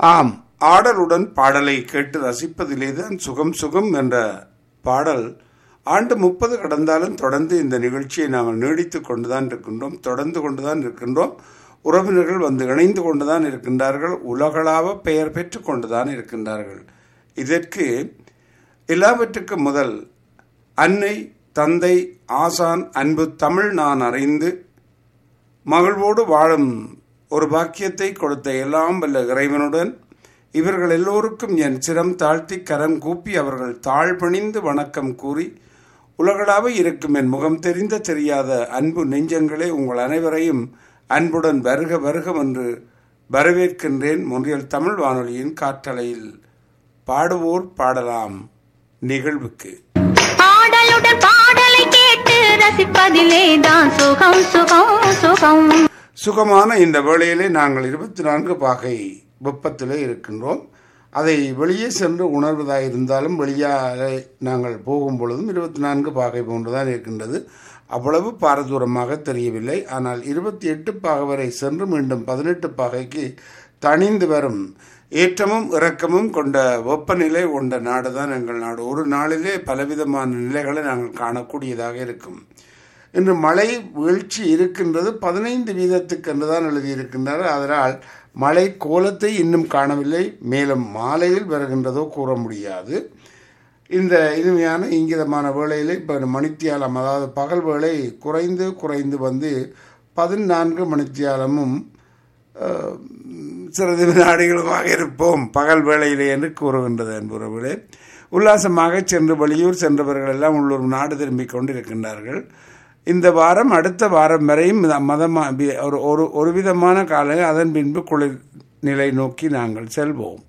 ஆம் ஆடலுடன் பாடலை கேட்டு ரசிப்பதிலேதான் சுகம் சுகம் என்ற பாடல் ஆண்டு முப்பது கடந்தாலும் தொடர்ந்து இந்த நிகழ்ச்சியை நாங்கள் நீடித்துக் கொண்டுதான் இருக்கின்றோம் தொடர்ந்து கொண்டுதான் இருக்கின்றோம் உறவினர்கள் வந்து இணைந்து கொண்டுதான் இருக்கின்றார்கள் உலகளாவ பெயர் பெற்று கொண்டுதான் இருக்கின்றார்கள் இதற்கு எல்லாவற்றுக்கும் முதல் அன்னை தந்தை ஆசான் அன்பு தமிழ் நான் அறிந்து மகிழ்வோடு வாழும் ஒரு பாக்கியத்தை கொடுத்த எல்லாம் வல்ல இறைவனுடன் இவர்கள் எல்லோருக்கும் என் சிரம் தாழ்த்தி கரம் கூப்பி அவர்கள் தாழ்பணிந்து வணக்கம் கூறி உலகளாக இருக்கும் என் முகம் தெரிந்த தெரியாத அன்பு நெஞ்சங்களே உங்கள் அனைவரையும் அன்புடன் வருக வருக என்று வரவேற்கின்றேன் முன்றியல் தமிழ் வானொலியின் காற்றலையில் பாடுவோர் பாடலாம் நிகழ்வுக்கு ஆடலுடன் பாடலை கேட்டு ரசிப்பதிலே தான் சுகம் சுகம் சுகம் சுகமான இந்த வேளையிலே நாங்கள் இருபத்தி நான்கு பாகை வெப்பத்திலே இருக்கின்றோம் அதை வெளியே சென்று உணர்வதாக இருந்தாலும் வெளியாக நாங்கள் போகும் பொழுதும் இருபத்தி நான்கு பாகை போன்றுதான் இருக்கின்றது அவ்வளவு பாரதூரமாக தெரியவில்லை ஆனால் இருபத்தி எட்டு பாகை வரை சென்று மீண்டும் பதினெட்டு பாகைக்கு தணிந்து வரும் ஏற்றமும் இறக்கமும் கொண்ட வெப்பநிலை கொண்ட நாடுதான் எங்கள் நாடு ஒரு நாளிலே பலவிதமான நிலைகளை நாங்கள் காணக்கூடியதாக இருக்கும் இன்று மழை வீழ்ச்சி இருக்கின்றது பதினைந்து வீதத்துக்கு என்றுதான் எழுதியிருக்கின்றார் அதனால் மழை கோலத்தை இன்னும் காணவில்லை மேலும் மாலையில் வருகின்றதோ கூற முடியாது இந்த இனிமையான இங்கிதமான வேளையிலே இப்போ மணித்தியாலம் அதாவது பகல் வேளை குறைந்து குறைந்து வந்து பதினான்கு மணித்தியாலமும் அஹ், சிறிது வினாடிகளுமாக இருப்போம் பகல் வேளையிலே என்று கூறுகின்றது என்புறவுகளே உல்லாசமாக சென்று வெளியூர் சென்றவர்கள் எல்லாம் உள்ளூர் நாடு திரும்பிக் கொண்டிருக்கின்றார்கள் இந்த வாரம் அடுத்த வாரம் வரையும் மத- மதமா பி- ஒரு ஒரு ஒரு விதமான கால அதன் பின்பு குளிர் நிலை நோக்கி நாங்கள் செல்வோம்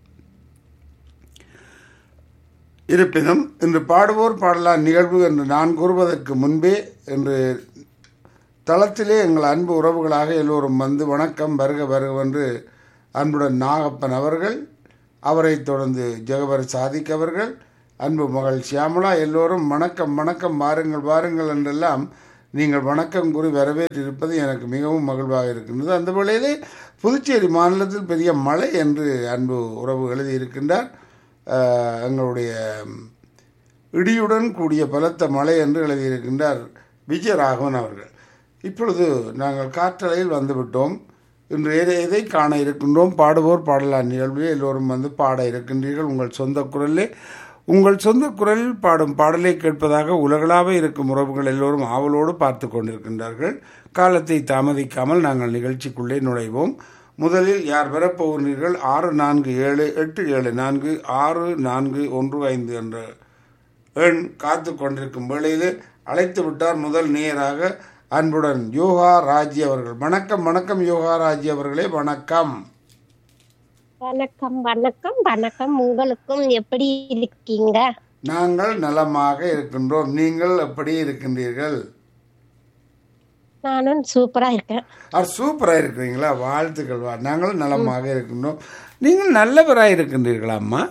இருப்பினும் இன்று பாடுவோர் பாடலாம் நிகழ்வு என்று நான் கூறுவதற்கு முன்பே என்று தளத்திலே எங்கள் அன்பு உறவுகளாக எல்லோரும் வந்து வணக்கம் வருக வருகவென்று அன்புடன் நாகப்பன் அவர்கள் அவரைத் தொடர்ந்து ஜெகவர் சாதிக் அவர்கள் அன்பு மகள் சியாமளா எல்லோரும் வணக்கம் வணக்கம் வாருங்கள் வாருங்கள் என்றெல்லாம் நீங்கள் வணக்கம் கூறி வரவேற்றிருப்பது எனக்கு மிகவும் மகிழ்வாக இருக்கின்றது அந்த வேளையிலே புதுச்சேரி மாநிலத்தில் பெரிய மழை என்று அன்பு உறவு எழுதியிருக்கின்றார் அஹ், எங்களுடைய இடியுடன் கூடிய பலத்த மழை என்று எழுதியிருக்கின்றார் விஜயராகவன் அவர்கள் இப்பொழுது நாங்கள் காற்றலையில் வந்துவிட்டோம் இன்று எதை எதை காண இருக்கின்றோம் பாடுவோர் பாடலாம் நிகழ்வில் எல்லோரும் வந்து பாட இருக்கின்றீர்கள் உங்கள் சொந்த குரலிலே உங்கள் சொந்த குரலில் பாடும் பாடலை கேட்பதாக உலகளாக இருக்கும் உறவுகள் எல்லோரும் ஆவலோடு பார்த்து கொண்டிருக்கின்றார்கள் காலத்தை தாமதிக்காமல் நாங்கள் நிகழ்ச்சிக்குள்ளே நுழைவோம் முதலில் யார் வரப்போகிறீர்கள் ஆறு நான்கு ஏழு எட்டு ஏழு நான்கு ஆறு நான்கு ஒன்று ஐந்து என்ற எண் காத்து கொண்டிருக்கும் வேளையிலே அழைத்து விட்டார் முதல் நேராக அன்புடன் யோகா ராஜி அவர்கள் வணக்கம் வணக்கம் யோகா ராஜி அவர்களே வணக்கம் வணக்கம் வணக்கம் வணக்கம் உங்களுக்கும் எப்படி இருக்கீங்க நாங்கள் நலமாக இருக்கின்றோம் நீங்கள் எப்படி இருக்கின்றீர்கள் நானும் சூப்பரா இருக்கேன் அது சூப்பராக இருக்கிறீங்களா வாழ்த்துக்கள் வா நாங்களும் நலமாக இருக்கின்றோம் நீங்கள் நல்லவராக இருக்கின்றீர்களா அம்மா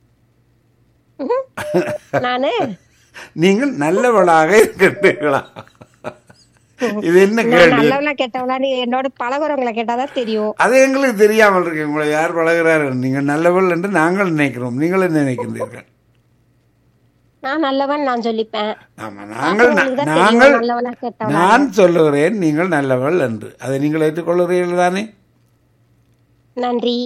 நானு நீங்கள் நல்லவளாக இருக்கின்றீர்களா இது என்ன நான் கேள்வி நல்லவளா கெட்டவளா நீ என்னோட பழகுறவங்களை கேட்டாதான் தெரியும் அது எங்களுக்கு தெரியாமல் இருக்கு உங்களை யார் பழகிறாரு நீங்கள் நல்லவள் என்று நாங்கள் நினைக்கிறோம் நீங்கள் என்ன நினைக்கின்றீர்கள் நான் நல்லவன் நான் சொல்லிப்பேன் ஆமா நாங்கள் ந- உங்களுக்கு தான் நாங்கள் தெரியும் நல்லவளா கெட்டவளா நான் சொல்லுகிறேன் நீங்கள் நல்லவள் என்று அதை நீங்கள் ஏற்றுக்கொள்கிறீர்கள் தானே நன்றி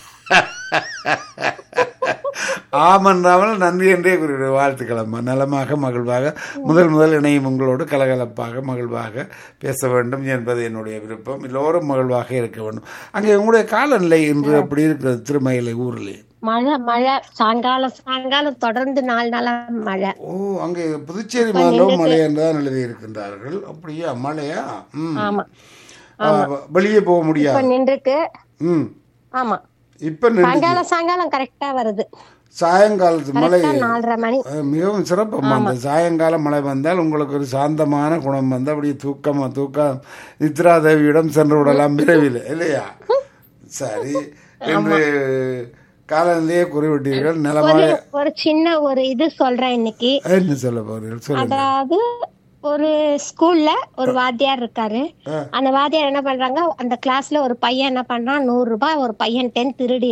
ஆமன்றாமல் நன்றி என்றே குறிப்பிட வாழ்த்துக்கள் அம்மா நலமாக மகிழ்வாக முதல் முதல் இணையும் உங்களோடு கலகலப்பாக மகிழ்வாக பேச வேண்டும் என்பது என்னுடைய விருப்பம் எல்லோரும் மகிழ்வாக இருக்க வேண்டும் அங்கே உங்களுடைய காலநிலை இன்று அப்படி இருக்கிறது திருமயிலை ஊரிலே மழை மழை சாயங்காலம் சாயங்காலம் தொடர்ந்து நாலு நாளா மழை ஓ அங்கே புதுச்சேரி மாநிலம் மழை என்றுதான் எழுதியிருக்கின்றார்கள் அப்படியா மழையா ம் ஆமா ஆ, வெளியே போக இப்ப முடியாது நின்றுக்கு ம் ஆமா இப்ப நின்று சாயங்காலம் சாயங்காலம் கரெக்டா வருது சாயங்காலத்து மழை கரெக்டா நாலரை மணி அஹ், மிகவும் சிறப்பம்மா அந்த சாயங்கால மழை வந்தால் உங்களுக்கு ஒரு சாந்தமான குணம் வந்து அப்படியே தூக்கமா தூக்கம் நித்ரா தேவியிடம் சென்று விடலாம் விரைவில் இல்லையா சரி என்று காலநிலையே குறிவிட்டீர்கள் ஒரு நிலமாக ஒரு சின்ன ஒரு இது சொல்றேன் இன்னைக்கு என்ன சொல்ல போறீர்கள் சொல்லுங்க அதாவது ஒரு ஸ்கூல்ல ஒரு வாத்தியார் இருக்காரு அந்த வாத்தியார் என்ன பண்றாங்க அந்த கிளாஸ்ல ஒரு பையன் என்ன பண்றான் நூறு ரூபாய் ஒரு பையன் டென் திருடிடுறான்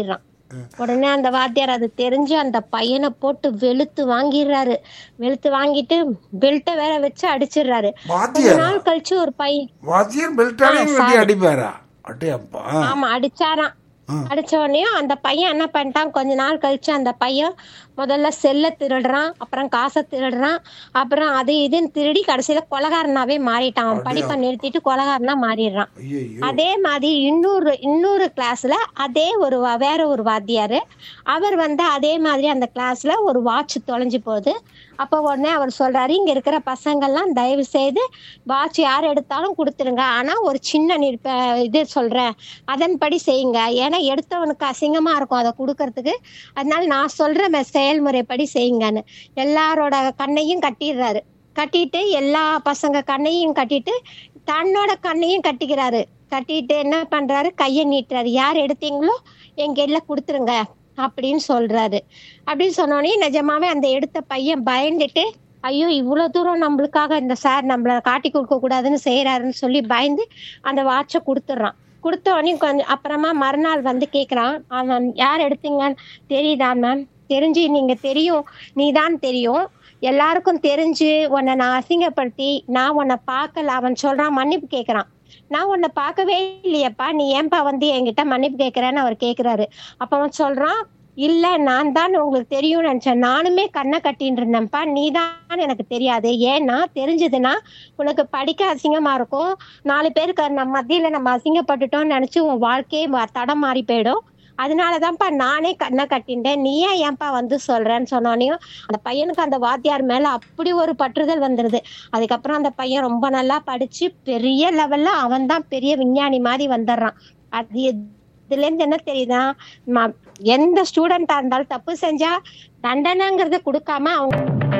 உடனே அந்த வாத்தியார் அது தெரிஞ்சு அந்த பையனை போட்டு வெளுத்து வாங்கிடுறாரு வெளுத்து வாங்கிட்டு பெல்ட்டை வேற வச்சு அடிச்சிடுறாரு கொஞ்ச வாத்தியார் நாள் கழிச்சு ஒரு பையன் வாத்தியார் பெல்ட்டாலையும் வெட்டி அடிப்பாரா அட்டே அப்பா ஆமா அடிச்சாராம் அடிச்ச உடனே அந்த பையன் என்ன பண்ணிட்டான் கொஞ்ச நாள் கழிச்சு அந்த பையன் முதல்ல செல்ல திருடுறான் அப்புறம் காசை திருடுறான் அப்புறம் அது இதுன்னு திருடி கடைசியில கொலகாரனாவே மாறிட்டான் அவன் படிப்பை நிறுத்திட்டு கொலகாரனா மாறிடுறான் ஐயோ அதே மாதிரி இன்னொரு இன்னொரு கிளாஸ்ல அதே ஒரு வா- வேற ஒரு வாத்தியாரு அவர் வந்து அதே மாதிரி அந்த கிளாஸ்ல ஒரு வாட்ச் தொலைஞ்சு போகுது அப்போ உடனே அவர் சொல்றாரு இங்க இருக்கிற பசங்கள்லாம் தயவு செய்து வாட்ச் யார் எடுத்தாலும் கொடுத்துருங்க ஆனா ஒரு சின்ன நிற்ப இது சொல்றேன் அதன்படி செய்யுங்க ஏன்னா எடுத்தவனுக்கு அசிங்கமா இருக்கும் அதை கொடுக்கறதுக்கு அதனால நான் சொல்ற மெ- செயல்முறைப்படி செய்யுங்கன்னு எல்லாரோட கண்ணையும் கட்டிடுறாரு கட்டிட்டு எல்லா பசங்க கண்ணையும் கட்டிட்டு தன்னோட கண்ணையும் கட்டிக்கிறாரு கட்டிட்டு என்ன பண்றாரு கையை நீட்டுறாரு யார் எடுத்தீங்களோ என் கையில கொடுத்துருங்க அப்படின்னு சொல்றாரு அப்படின்னு சொன்னோடனே நிஜமாவே அந்த எடுத்த பையன் பயந்துட்டு ஐயோ இவ்வளவு தூரம் நம்மளுக்காக இந்த சார் நம்மள காட்டி கொடுக்க கூடாதுன்னு செய்யறாருன்னு சொல்லி பயந்து அந்த வாட்சை கொடுத்துட்றான் கொடுத்த உடனே கொஞ்சம் அப்புறமா மறுநாள் வந்து கேக்குறான் அவன் யார் எடுத்தீங்கன்னு தெரியுதா மேம் தெரிஞ்சு நீங்க தெரியும் நீதான் தெரியும் எல்லாருக்கும் தெரிஞ்சு உன்னை நான் அசிங்கப்படுத்தி நான் உன்னை பார்க்கல அவன் சொல்றான் மன்னிப்பு கேக்குறான் நான் உன்னை பார்க்கவே இல்லையப்பா நீ ஏன்பா வந்து என்கிட்ட மன்னிப்பு கேக்குறேன்னு அவர் கேக்குறாரு அப்ப அவன் சொல்றான் இல்ல நான் தான் உங்களுக்கு தெரியும்னு நினைச்சேன் நானுமே கண்ணை கட்டின்னு இருந்தேன்ப்பா நீ தான் எனக்கு தெரியாது ஏன்னா தெரிஞ்சதுன்னா உனக்கு படிக்க அசிங்கமா இருக்கும் நாலு பேருக்கு நம்ம மத்தியில நம்ம அசிங்கப்பட்டுட்டோம்னு நினைச்சு உன் வாழ்க்கையே ம- தடம் மாறி போயிடும் அதனாலதான்ப்பா நானே கண்ணை கட்டிண்டேன் நீ ஏன் ஏன்பா வந்து சொல்றேன்னு சொன்னோனையும் அந்த பையனுக்கு அந்த வாத்தியார் மேல அப்படி ஒரு பற்றுதல் வந்துருது அதுக்கப்புறம் அந்த பையன் ரொம்ப நல்லா படிச்சு பெரிய லெவல்ல அவன் தான் பெரிய விஞ்ஞானி மாதிரி வந்துடுறான் அது இதுல இருந்து என்ன தெரியுதா ம- எந்த ஸ்டூடெண்டா இருந்தாலும் தப்பு செஞ்சா தண்டனைங்கிறத கொடுக்காம அவங்க